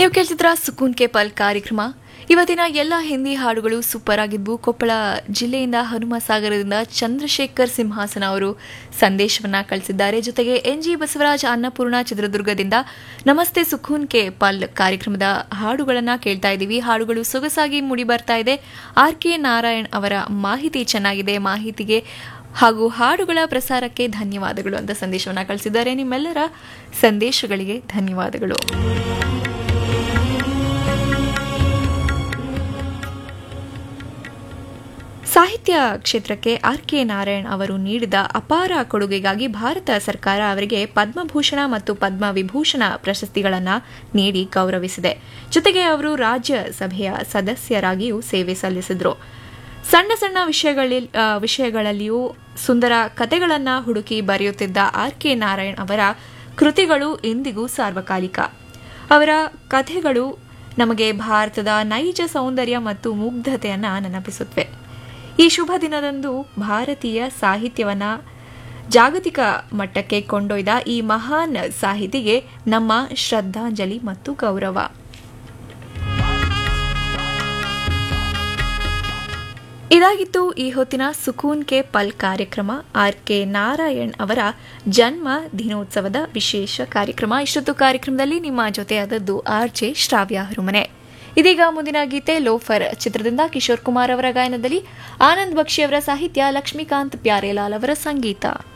ನೀವು ಕೇಳ್ತಿದ್ರ ಸುಕೂನ್ ಕೆ ಪಲ್ ಕಾರ್ಯಕ್ರಮ ಇವತ್ತಿನ ಎಲ್ಲ ಹಿಂದಿ ಹಾಡುಗಳು ಸೂಪರ್ ಆಗಿದ್ವು ಕೊಪ್ಪಳ ಜಿಲ್ಲೆಯಿಂದ ಹನುಮ ಸಾಗರದಿಂದ ಚಂದ್ರಶೇಖರ್ ಸಿಂಹಾಸನ ಅವರು ಸಂದೇಶವನ್ನ ಕಳಿಸಿದ್ದಾರೆ ಜೊತೆಗೆ ಎನ್ ಜಿ ಬಸವರಾಜ್ ಅನ್ನಪೂರ್ಣ ಚಿತ್ರದುರ್ಗದಿಂದ ನಮಸ್ತೆ ಸುಕೂನ್ ಕೆ ಪಲ್ ಕಾರ್ಯಕ್ರಮದ ಹಾಡುಗಳನ್ನ ಕೇಳ್ತಾ ಇದ್ದೀವಿ ಹಾಡುಗಳು ಸೊಗಸಾಗಿ ಮೂಡಿ ಬರ್ತಾ ಇದೆ ಆರ್ ಕೆ ನಾರಾಯಣ್ ಅವರ ಮಾಹಿತಿ ಚೆನ್ನಾಗಿದೆ ಮಾಹಿತಿಗೆ ಹಾಗೂ ಹಾಡುಗಳ ಪ್ರಸಾರಕ್ಕೆ ಧನ್ಯವಾದಗಳು ಅಂತ ಸಂದೇಶವನ್ನ ಕಳಿಸಿದ್ದಾರೆ ನಿಮ್ಮೆಲ್ಲರ ಸಂದೇಶಗಳಿಗೆ ಧನ್ಯವಾದಗಳು ಸಾಹಿತ್ಯ ಕ್ಷೇತ್ರಕ್ಕೆ ಆರ್ ಕೆ ನಾರಾಯಣ್ ಅವರು ನೀಡಿದ ಅಪಾರ ಕೊಡುಗೆಗಾಗಿ ಭಾರತ ಸರ್ಕಾರ ಅವರಿಗೆ ಪದ್ಮಭೂಷಣ ಮತ್ತು ಪದ್ಮ ವಿಭೂಷಣ ಪ್ರಶಸ್ತಿಗಳನ್ನು ನೀಡಿ ಗೌರವಿಸಿದೆ ಜೊತೆಗೆ ಅವರು ರಾಜ್ಯಸಭೆಯ ಸದಸ್ಯರಾಗಿಯೂ ಸೇವೆ ಸಲ್ಲಿಸಿದ್ರು ಸಣ್ಣ ಸಣ್ಣ ವಿಷಯಗಳಲ್ಲಿ ಆ, ವಿಷಯಗಳಲ್ಲಿಯೂ ಸುಂದರ ಕತೆಗಳನ್ನು ಹುಡುಕಿ ಬರೆಯುತ್ತಿದ್ದ ಆರ್ ಕೆ ನಾರಾಯಣ್ ಅವರ ಕೃತಿಗಳು ಇಂದಿಗೂ ಸಾರ್ವಕಾಲಿಕ ಅವರ ಕಥೆಗಳು ನಮಗೆ ಭಾರತದ ನೈಜ ಸೌಂದರ್ಯ ಮತ್ತು ಮುಗ್ಧತೆಯನ್ನು ನೆನಪಿಸುತ್ತವೆ ಈ ಶುಭ ದಿನದಂದು ಭಾರತೀಯ ಸಾಹಿತ್ಯವನ್ನ ಜಾಗತಿಕ ಮಟ್ಟಕ್ಕೆ ಕೊಂಡೊಯ್ದ ಈ ಮಹಾನ್ ಸಾಹಿತಿಗೆ ನಮ್ಮ ಶ್ರದ್ಧಾಂಜಲಿ ಮತ್ತು ಗೌರವ ಇದಾಗಿತ್ತು ಈ ಹೊತ್ತಿನ ಸುಕೂನ್ ಕೆ ಪಲ್ ಕಾರ್ಯಕ್ರಮ ಆರ್ ಕೆ ನಾರಾಯಣ್ ಅವರ ಜನ್ಮ ದಿನೋತ್ಸವದ ವಿಶೇಷ ಕಾರ್ಯಕ್ರಮ ಇಷ್ಟೊತ್ತು ಕಾರ್ಯಕ್ರಮದಲ್ಲಿ ನಿಮ್ಮ ಜೊತೆಯಾದದ್ದು ಆರ್ ಜೆ ಶ್ರಾವ್ಯ ಹರುಮನೆ ಇದೀಗ ಮುಂದಿನ ಗೀತೆ ಲೋಫರ್ ಚಿತ್ರದಿಂದ ಕಿಶೋರ್ ಕುಮಾರ್ ಅವರ ಗಾಯನದಲ್ಲಿ ಆನಂದ್ ಬಕ್ಷಿ ಅವರ ಸಾಹಿತ್ಯ ಲಕ್ಷ್ಮೀಕಾಂತ್ ಪ್ಯಾರೇಲಾಲ್ ಅವರ ಸಂಗೀತ